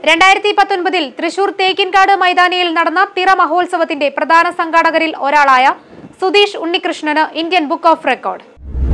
രണ്ടായിരത്തി പത്തൊൻപതിൽ തൃശൂർ തേക്കിൻകാട് മൈതാനിയിൽ നടന്ന തിറ മഹോത്സവത്തിന്റെ പ്രധാന സംഘാടകരിൽ ഒരാളായ സുധീഷ് ഉണ്ണികൃഷ്ണന് Indian book of record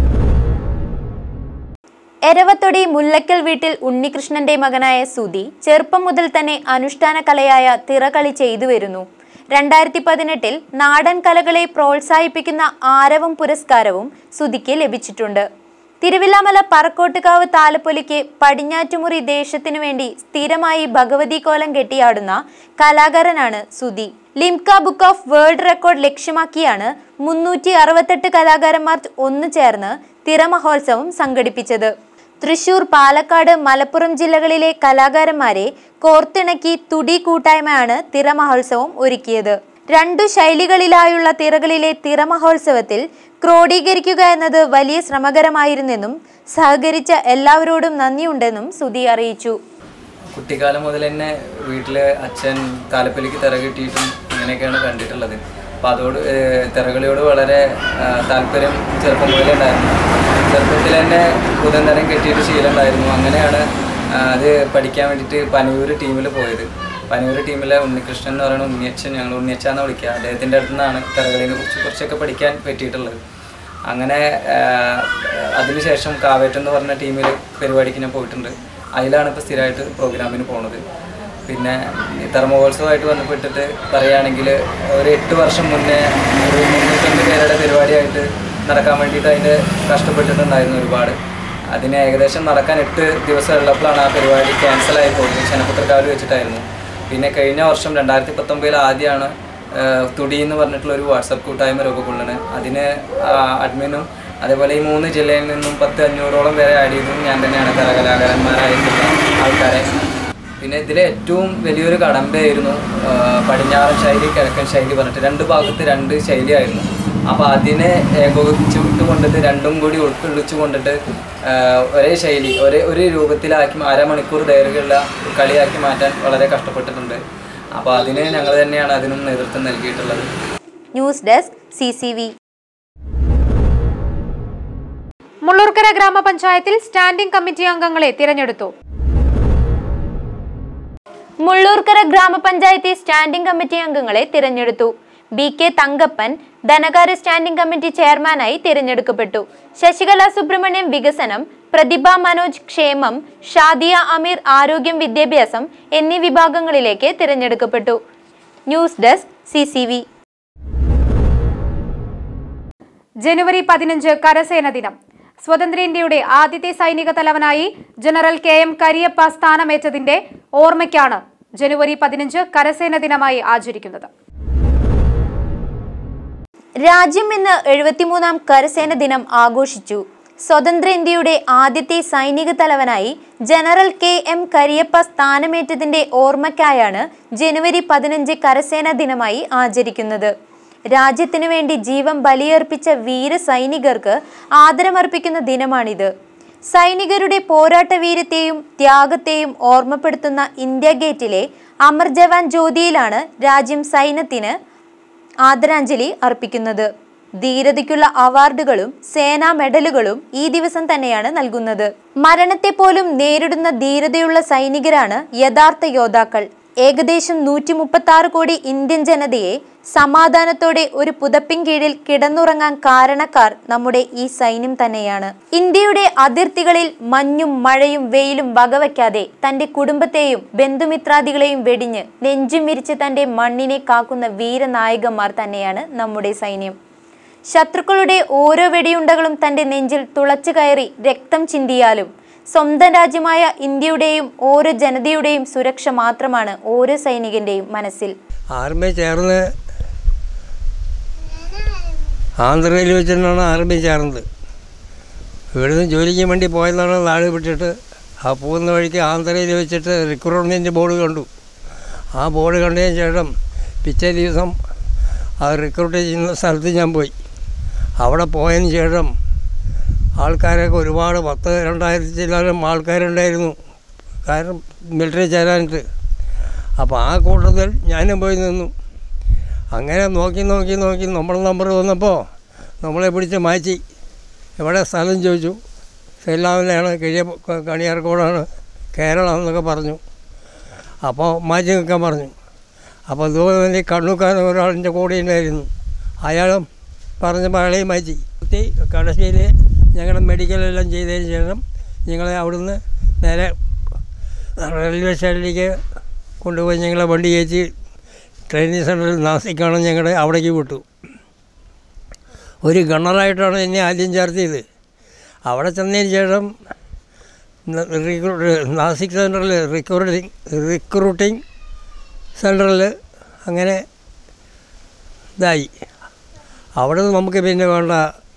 Eravathodi Mullakkal വീട്ടിൽ ഉണ്ണികൃഷ്ണന്റെ മകനായ സുധി ചെറുപ്പം മുതൽ തന്നെ അനുഷ്ഠാന കലയായ തിറകളി ചെയ്തു വരുന്നു രണ്ടായിരത്തി പതിനെട്ടിൽ നാടൻ കലകളെ പ്രോത്സാഹിപ്പിക്കുന്ന ആരവം പുരസ്കാരവും സുധിക്ക് ലഭിച്ചിട്ടുണ്ട് തിരുവില്ലാമല പറക്കോട്ടുകാവ് താലപ്പൊലിക്ക് പടിഞ്ഞാറ്റുമുറി ദേശത്തിനു വേണ്ടി സ്ഥിരമായി ഭഗവതി കോലം കെട്ടിയാടുന്ന കലാകാരനാണ് Sudhi Limca book of world record ലക്ഷ്യമാക്കിയാണ് മുന്നൂറ്റി അറുപത്തെട്ട് കലാകാരന്മാർ ഒന്നു ചേർന്ന് തിറ മഹോത്സവം സംഘടിപ്പിച്ചത് തൃശൂർ പാലക്കാട് മലപ്പുറം ജില്ലകളിലെ കലാകാരന്മാരെ കോർത്തിണക്കി തുടി കൂട്ടായ്മയാണ് തിറ മഹോത്സവം ഒരുക്കിയത് രണ്ടു ശൈലികളിലായുള്ള തിറകളിലെ തിറ മഹോത്സവത്തിൽ ക്രോഡീകരിക്കുക എന്നത് വലിയ ശ്രമകരമായിരുന്നെന്നും സഹകരിച്ച എല്ലാവരോടും നന്ദിയുണ്ടെന്നും സുധി അറിയിച്ചു കുട്ടിക്കാലം മുതൽ തന്നെ വീട്ടിൽ അച്ഛൻ താലപ്പൊലിക്ക് തിറ കിട്ടിയിട്ടും അങ്ങനെയൊക്കെയാണ് കണ്ടിട്ടുള്ളത് അപ്പോൾ അതോട് ഏഹ്, തിറകളിയോട് വളരെ ആ, താല്പര്യം ചെറുപ്പം മുതലേ ഉണ്ടായിരുന്നു ചെറുപ്പത്തിൽ തന്നെ ബുധന്തരം കെട്ടിയിട്ട് ശീലം ഉണ്ടായിരുന്നു അങ്ങനെയാണ് ആ, അത് പഠിക്കാൻ വേണ്ടിയിട്ട് പനയൂർ ടീമിൽ പോയത് പനയൂർ ടീമിലെ ഉണ്ണികൃഷ്ണൻ എന്ന് പറയുന്ന ഉണ്ണിയച്ഛൻ ഞങ്ങൾ ഉണ്ണിയച്ഛ എന്ന് വിളിക്കുക അദ്ദേഹത്തിൻ്റെ അടുത്ത് നിന്നാണ് തിറകളിനെ കുറിച്ച് കുറച്ചൊക്കെ പഠിക്കാൻ പറ്റിയിട്ടുള്ളത് അങ്ങനെ ആഹ്, അതിനുശേഷം കാവേറ്റ് എന്ന് പറഞ്ഞ ടീമിൽ പരിപാടിക്ക് ഞാൻ പോയിട്ടുണ്ട് അതിലാണ് ഇപ്പോൾ സ്ഥിരമായിട്ട് പ്രോഗ്രാമിന് പോണത് പിന്നെ ഇത്തര മഹോത്സവമായിട്ട് ബന്ധപ്പെട്ടിട്ട് പറയുകയാണെങ്കിൽ ഒരു എട്ട് വർഷം മുന്നേ ഒരു മുന്നൂറ്റമ്പത് പേരുടെ പരിപാടിയായിട്ട് നടക്കാൻ വേണ്ടിയിട്ട് അതിൻ്റെ കഷ്ടപ്പെട്ടിട്ടുണ്ടായിരുന്നു ഒരുപാട് അതിന് ഏകദേശം നടക്കാൻ എട്ട് ദിവസം ഉള്ളപ്പോഴാണ് ആ പരിപാടി ക്യാൻസലായി പോയത് ശനപുത്രക്കാവിൽ വെച്ചിട്ടായിരുന്നു പിന്നെ കഴിഞ്ഞ വർഷം രണ്ടായിരത്തി പത്തൊമ്പതിൽ ആദ്യമാണ് ഏഹ് തുടി എന്ന് പറഞ്ഞിട്ടുള്ള ഒരു വാട്സപ്പ് കൂട്ടായ്മ രൂപകൊള്ളുന്നത് അതിന് ആ അഡ്മിനും അതേപോലെ ഈ മൂന്ന് ജില്ലയിൽ നിന്നും പത്ത് അഞ്ഞൂറോളം പേരെ ആഡ് ചെയ്തതും ഞാൻ തന്നെയാണ് കലാകാരന്മാരായിട്ടുള്ള ആൾക്കാരെ പിന്നെ ഇതിലെ ഏറ്റവും വലിയൊരു കടമ്പയായിരുന്നു ആഹ് പടിഞ്ഞാറൻ ശൈലി കിഴക്കൻ ശൈലി പറഞ്ഞിട്ട് രണ്ട് ഭാഗത്ത് രണ്ട് ശൈലിയായിരുന്നു അപ്പോൾ അതിനെ ഏകോപിപ്പിച്ച് വിട്ടുകൊണ്ടിട്ട് രണ്ടും കൂടി ഉൾക്കൊള്ളിച്ചു കൊണ്ടിട്ട് ആഹ് ഒരേ ശൈലി ഒരേ ഒരു രൂപത്തിലാക്കി അരമണിക്കൂർ ദൈർഘ്യമുള്ള കളിയാക്കി മാറ്റാൻ വളരെ കഷ്ടപ്പെട്ടിട്ടുണ്ട് അപ്പോൾ അതിന് ഞങ്ങൾ തന്നെയാണ് അതിനും നേതൃത്വം നൽകിയിട്ടുള്ളത് news desk C C V Mullurkara ഗ്രാമപഞ്ചായത്തിൽ സ്റ്റാൻഡിംഗ് കമ്മിറ്റി അംഗങ്ങളെ തിരഞ്ഞെടുത്തു മുള്ളൂർക്കര ഗ്രാമപഞ്ചായത്ത് സ്റ്റാൻഡിംഗ് കമ്മിറ്റി അംഗങ്ങളെ തിരഞ്ഞെടുത്തു ബി കെ തങ്കപ്പൻ ധനകാര്യ സ്റ്റാൻഡിംഗ് കമ്മിറ്റി ചെയർമാനായി തിരഞ്ഞെടുക്കപ്പെട്ടു ശശികല സുബ്രഹ്മണ്യം വികസനം പ്രതിഭ മനോജ് ക്ഷേമം ഷാദിയ അമീർ ആരോഗ്യം വിദ്യാഭ്യാസം എന്നീ വിഭാഗങ്ങളിലേക്ക് തിരഞ്ഞെടുക്കപ്പെട്ടു news desk C C V ജനുവരി പതിനഞ്ച് കരസേന ദിനം സ്വതന്ത്ര ഇന്ത്യയുടെ ആദ്യത്തെ സൈനിക തലവനായി ജനറൽ കെ എം കരിയപ്പ സ്ഥാനമേറ്റതിന്റെ ഓർമ്മയ്ക്കാണ് ജനുവരി പതിനഞ്ച് കരസേന ദിനമായി ആചരിക്കുന്നത് രാജ്യം ഇന്ന് എഴുപത്തിമൂന്നാം കരസേന ദിനം ആഘോഷിച്ചു സ്വതന്ത്ര ഇന്ത്യയുടെ ആദ്യത്തെ സൈനിക തലവനായി ജനറൽ കെ എം കരിയപ്പ സ്ഥാനമേറ്റതിന്റെ ഓർമ്മയ്ക്കായാണ് ജനുവരി പതിനഞ്ച് കരസേന ദിനമായി ആചരിക്കുന്നത് രാജ്യത്തിനു വേണ്ടി ജീവൻ ബലിയർപ്പിച്ച വീര സൈനികർക്ക് ആദരമർപ്പിക്കുന്ന ദിനമാണിത് സൈനികരുടെ പോരാട്ട വീര്യത്തെയും ത്യാഗത്തെയും ഓർമ്മപ്പെടുത്തുന്ന ഇന്ത്യ ഗേറ്റിലെ അമർ ജവാൻ ജ്യോതിയിലാണ് രാജ്യം സൈന്യത്തിന് ആദരാഞ്ജലി അർപ്പിക്കുന്നത് ധീരതയ്ക്കുള്ള അവാർഡുകളും സേനാ മെഡലുകളും ഈ ദിവസം തന്നെയാണ് നൽകുന്നത് മരണത്തെ പോലും നേരിടുന്ന ധീരതയുള്ള സൈനികരാണ് യഥാർത്ഥ യോദ്ധാക്കൾ ഏകദേശം നൂറ്റി മുപ്പത്തി ആറ് കോടി ഇന്ത്യൻ ജനതയെ സമാധാനത്തോടെ ഒരു പുതപ്പിൻ കീഴിൽ കിടന്നുറങ്ങാൻ കാരണക്കാർ നമ്മുടെ ഈ സൈന്യം തന്നെയാണ് ഇന്ത്യയുടെ അതിർത്തികളിൽ മഞ്ഞും മഴയും വെയിലും വകവയ്ക്കാതെ തന്റെ കുടുംബത്തെയും ബന്ധുമിത്രാദികളെയും വെടിഞ്ഞ് നെഞ്ചും വിരിച്ച് തന്റെ മണ്ണിനെ കാക്കുന്ന വീരനായകന്മാർ തന്നെയാണ് നമ്മുടെ സൈന്യം ശത്രുക്കളുടെ ഓരോ വെടിയുണ്ടകളും തന്റെ നെഞ്ചിൽ തുളച്ചു കയറി രക്തം ചിന്തിയാലും സ്വന്തം രാജ്യമായ ഇന്ത്യയുടെയും ഓരോ ജനതയുടെയും സുരക്ഷ മാത്രമാണ് ഓരോ സൈനികന്റെയും മനസ്സിൽ ആർമി ചേർന്ന് ആന്ധ്രയിൽ വെച്ചിട്ടാണ് ആർമി ചേർന്നത് ഇവിടുന്ന് ജോലിക്ക് വേണ്ടി പോയതാണ് നാട് വിട്ടിട്ട് ആ പോകുന്ന വഴിക്ക് ആന്ധ്രയിൽ വെച്ചിട്ട് റിക്രൂട്ട്മെൻറ്റ് ബോർഡ് കണ്ടു ആ ബോർഡ് കണ്ടതിന് ശേഷം പിറ്റേ ദിവസം ആ റിക്രൂട്ട് ചെയ്യുന്ന സ്ഥലത്ത് ഞാൻ പോയി അവിടെ പോയതിന് ശേഷം ആൾക്കാരൊക്കെ ഒരുപാട് പത്ത് രണ്ടായിരത്തി ചില്ലാനും ആൾക്കാരുണ്ടായിരുന്നു കാരണം മിലിറ്ററി ചേരാനിട്ട് അപ്പോൾ ആ കൂട്ടത്തിൽ ഞാനും പോയി നിന്നു അങ്ങനെ നോക്കി നോക്കി നോക്കി നമ്മുടെ നമ്പർ വന്നപ്പോൾ നമ്മളെ പിടിച്ച് മാറ്റി എവിടെ സ്ഥലം ചോദിച്ചു സെല്ലാവിലാണ് കിഴിയ കണിയാർക്കോടാണ് കേരളം എന്നൊക്കെ പറഞ്ഞു അപ്പോൾ മാറ്റി നിൽക്കാൻ പറഞ്ഞു അപ്പോൾ അതുപോലെ തന്നെ കണ്ണൂക്കാരൻ ഒരാളിൻ്റെ കൂടെ ഉണ്ടായിരുന്നു അയാളും പറഞ്ഞപ്പോൾ അയാളെയും മാറ്റി കുത്തി കടശ്ശേരി ഞങ്ങളുടെ മെഡിക്കലെല്ലാം ചെയ്തതിന് ശേഷം ഞങ്ങളെ അവിടുന്ന് നേരെ റെയിൽവേ സ്റ്റേഷനിലേക്ക് കൊണ്ടുപോയി ഞങ്ങളെ വണ്ടി കയറ്റി ട്രെയിനിങ് സെൻറ്ററിൽ നാസിക്കാണ് ഞങ്ങളുടെ അവിടേക്ക് വിട്ടു ഒരു ഗണ്ണറായിട്ടാണ് എന്നെ ആദ്യം ചേർത്തിയത് അവിടെ ചെന്നതിന് ശേഷം ന- റിക്രൂ- നാസിക് സെൻറ്ററിൽ റിക്രൂട്ടിങ് റിക്രൂട്ടിങ് സെൻറ്ററിൽ അങ്ങനെ ഇതായി അവിടെ നിന്ന് നമുക്ക് പിന്നെ വേണ്ട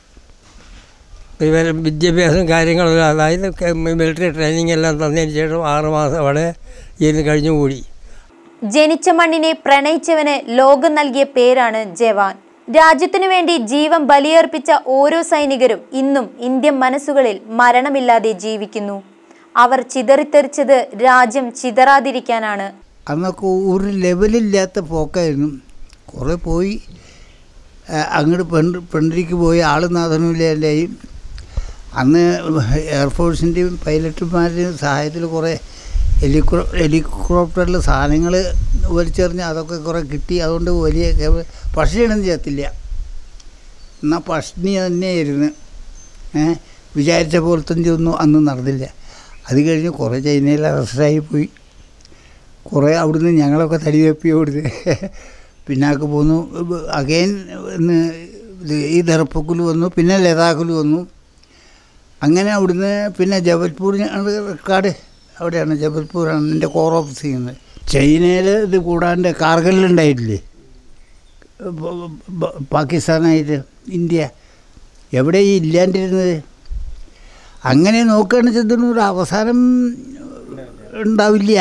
വിവര വിദ്യാഭ്യാസം കാര്യങ്ങളെല്ലാം അതായത് മിലിറ്ററി ട്രെയിനിങ് എല്ലാം തന്നതിന് ശേഷം ആറ് മാസം അവിടെ ഇരുന്ന് കഴിഞ്ഞുകൂടി ജനിച്ച മണ്ണിനെ പ്രണയിച്ചവന് ലോകം നൽകിയ പേരാണ് ജവാൻ രാജ്യത്തിനു വേണ്ടി ജീവൻ ബലിയർപ്പിച്ച ഓരോ സൈനികരും ഇന്നും ഇന്ത്യൻ മനസ്സുകളിൽ മരണമില്ലാതെ ജീവിക്കുന്നു അവർ ചിതറിത്തെറിച്ചത് രാജ്യം ചിതറാതിരിക്കാനാണ് അന്നൊക്കെ ഒരു ലെവലില്ലാത്ത പോക്കായിരുന്നു കുറേ പോയി ആ, അങ്ങോട്ട് പെണ്ട് പെണ്ടിരിക്ക് പോയി ആളുനാഥനുമില്ലാണ്ടായി അന്ന് എയർഫോഴ്സിൻ്റെയും പൈലറ്റുമാരുടെയും സഹായത്തിൽ കുറേ ഹെലികോ ഹെലികോപ്റ്ററിൽ സാധനങ്ങൾ വലിച്ചെറിഞ്ഞ് അതൊക്കെ കുറേ കിട്ടി അതുകൊണ്ട് വലിയ കെ- പട്ടിണിയൊന്നും ചെയ്യത്തില്ല എന്നാൽ പട്ടിണി തന്നെയായിരുന്നു ഏ വിചാരിച്ച പോലത്തെ ഒന്നും അന്ന് നടന്നില്ല അത് കഴിഞ്ഞ് കുറേ ചൈനയിൽ അറസ്റ്റായി പോയി കുറേ അവിടുന്ന് ഞങ്ങളൊക്കെ തടി തപ്പി അവിടുന്ന് പിന്നാക്ക് പോന്നു അഗൈൻ ഇന്ന് ഇത് ഈ ദർപ്പക്കുൽ വന്നു പിന്നെ ലഡാക്കിൽ വന്നു അങ്ങനെ അവിടുന്ന് പിന്നെ ജബൽപൂർ ഞങ്ങൾ റെക്കാർഡ് അവിടെയാണ് ജബൽപൂരാണ് എൻ്റെ കോർ ഓഫീസ് ചെയ്യുന്നത് ചൈനയിൽ ഇത് കൂടാണ്ട് കാർഗിലുണ്ടായിട്ടില്ലേ ബ- ബ- പാകിസ്ഥാനായിട്ട് ഇന്ത്യ എവിടെ ഈ ഇല്ലാണ്ടിരുന്നത് അങ്ങനെ നോക്കുകയാണെന്ന് വെച്ചാൽ ഒരു അവസാനം ഉണ്ടാവില്ല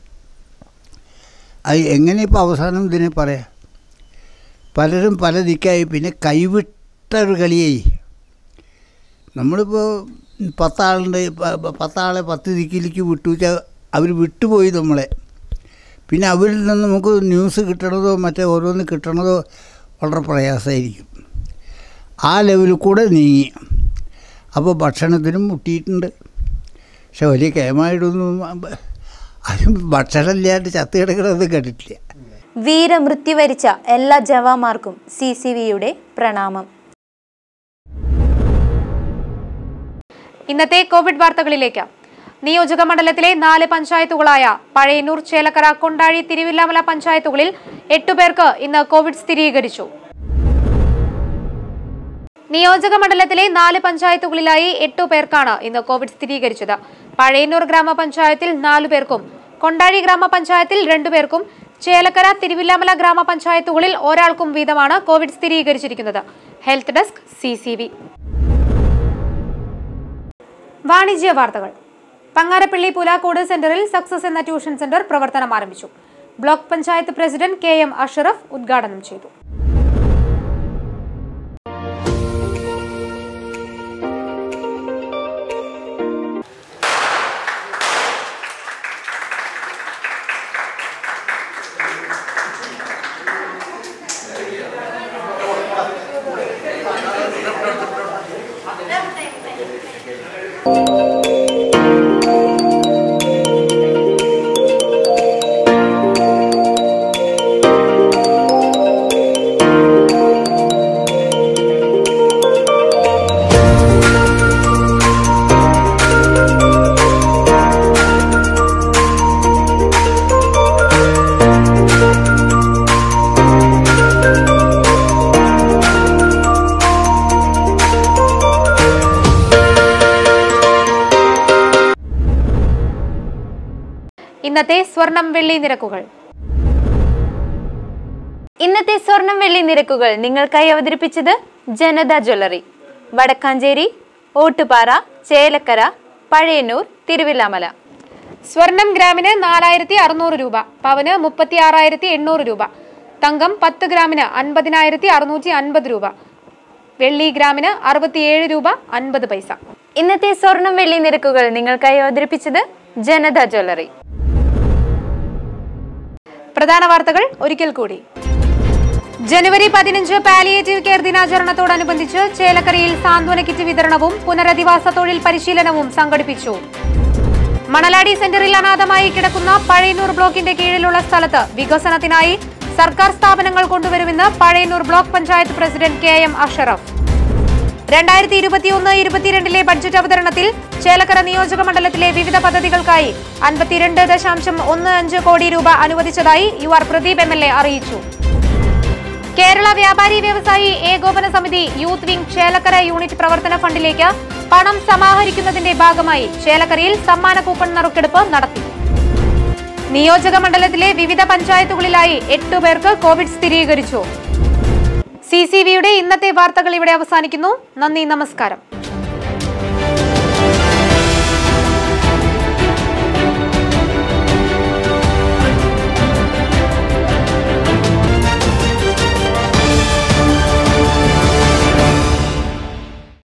അത് എങ്ങനെ ഇപ്പോൾ അവസാനം ഇതിനെ പറയാം പലരും പല ദിക്കായി പിന്നെ കൈവിട്ട ഒരു കളിയായി നമ്മളിപ്പോൾ പത്താളുണ്ട് പ- പ- പത്താളെ പത്ത് ദിക്കിലേക്ക് വിട്ടു വെച്ചാൽ അവർ വിട്ടുപോയി നമ്മളെ പിന്നെ അവരിൽ നിന്ന് നമുക്ക് ന്യൂസ് കിട്ടണതോ മറ്റേ ഓരോന്ന് കിട്ടണതോ വളരെ പ്രയാസമായിരിക്കും ആ ലെവലിൽ കൂടെ നീങ്ങി അപ്പോൾ ഭക്ഷണത്തിനും മുട്ടിയിട്ടുണ്ട് പക്ഷെ വലിയ കേമായിട്ടൊന്നും ആരും ഭക്ഷണമില്ലാണ്ട് ചത്ത് കിടക്കണത് കേട്ടിട്ടില്ല വീരമൃത്യു വരിച്ച എല്ലാ ജവാന്മാർക്കും സി സി വിയുടെ പ്രണാമം ഇന്നത്തെ കോവിഡ് വാർത്തകളിലേക്ക് നിയോജക മണ്ഡലത്തിലെ നാല് പഞ്ചായത്തുകളായ പഴയന്നൂർ ചേലക്കര കൊണ്ടാഴി തിരുവില്ലാമല പഞ്ചായത്തുകളിൽ എട്ടുപേർക്ക് ഇന്ന് കോവിഡ് സ്ഥിരീകരിച്ചു നിയോജക മണ്ഡലത്തിലെ നാല് പഞ്ചായത്തുകളിലായി എട്ടു പേർക്കാണ് ഇന്ന് കോവിഡ് സ്ഥിരീകരിച്ചത് പഴയന്നൂർ ഗ്രാമപഞ്ചായത്തിൽ നാലു പേർക്കും കൊണ്ടാഴി ഗ്രാമപഞ്ചായത്തിൽ രണ്ടുപേർക്കും ചേലക്കര തിരുവില്ലാമല ഗ്രാമപഞ്ചായത്തുകളിൽ ഒരാൾക്കും വീതമാണ് കോവിഡ് സ്ഥിരീകരിച്ചിരിക്കുന്നത് health desk C C V വാണിജ്യ വാർത്തകൾ പങ്ങാരപ്പള്ളി പുലാക്കോട് സെന്ററിൽ സക്സസ് എന്ന ട്യൂഷൻ സെന്റർ പ്രവർത്തനം ആരംഭിച്ചു block panchayat president K M Ashraf ഉദ്ഘാടനം ചെയ്തു ഇന്നത്തെ സ്വർണം വെള്ളി നിരക്കുകൾ ഇന്നത്തെ സ്വർണം വെള്ളി നിരക്കുകൾ നിങ്ങൾക്കായി അവതരിപ്പിച്ചത് ജനത ജ്വല്ലറി വടക്കാഞ്ചേരി ഓട്ടുപാറ ചേലക്കര പഴയന്നൂർ തിരുവില്ലാമല സ്വർണം ഗ്രാമിന് നാലായിരത്തി അറുന്നൂറ് രൂപ പവന് മുപ്പത്തി ആറായിരത്തി എണ്ണൂറ് രൂപ തങ്കം പത്ത് ഗ്രാമിന് അൻപതിനായിരത്തി അറുന്നൂറ്റി അൻപത് രൂപ വെള്ളി ഗ്രാമിന് അറുപത്തിയേഴ് രൂപ അൻപത് പൈസ ഇന്നത്തെ സ്വർണം വെള്ളി നിരക്കുകൾ നിങ്ങൾക്കായി അവതരിപ്പിച്ചത് ജനത ജ്വല്ലറി പ്രധാന വാർത്തകൾ ഒരിക്കൽ കൂടി ജനുവരി പതിനഞ്ച് പാലിയേറ്റീവ് കെയർ ദിനാചരണത്തോടനുബന്ധിച്ച് ചേലക്കരയിൽ സാന്ത്വന കിറ്റ് വിതരണവും പുനരധിവാസ തൊഴിൽ പരിശീലനവും സംഘടിപ്പിച്ചു മണലാടി സെന്ററിൽ അനാഥമായി കിടക്കുന്ന പഴയന്നൂർ ബ്ലോക്കിന്റെ കീഴിലുള്ള സ്ഥലത്ത് വികസനത്തിനായി സർക്കാർ സ്ഥാപനങ്ങൾ കൊണ്ടുവരുമെന്ന് Pazhayannur block panchayat president K M Ashraf രണ്ടായിരത്തി ഇരുപത്തിയൊന്ന് ഇരുപത്തിരണ്ടിലെ ബഡ്ജറ്റ് അവതരണത്തിൽ ചേലക്കര നിയോജക മണ്ഡലത്തിലെ വിവിധ പദ്ധതികൾക്കായി അൻപത്തിരണ്ട് ദശാംശം ഒന്ന് അഞ്ച് കോടി രൂപ അനുവദിച്ചതായി U R Pradeep M L A അറിയിച്ചു കേരള വ്യാപാരി വ്യവസായി ഏകോപന സമിതി യൂത്ത് വിംഗ് ചേലക്കര യൂണിറ്റ് പ്രവർത്തന ഫണ്ടിലേക്ക് പണം സമാഹരിക്കുന്നതിന്റെ ഭാഗമായി ചേലക്കരയിൽ സമ്മാന കൂപ്പൺ നറുക്കെടുപ്പ് നടത്തി നിയോജക മണ്ഡലത്തിലെ വിവിധ പഞ്ചായത്തുകളിലായി എട്ടു പേർക്ക് കോവിഡ് സ്ഥിരീകരിച്ചു സി സി വിയുടെ ഇന്നത്തെ വാർത്തകൾ ഇവിടെ അവസാനിക്കുന്നു നന്ദി നമസ്കാരം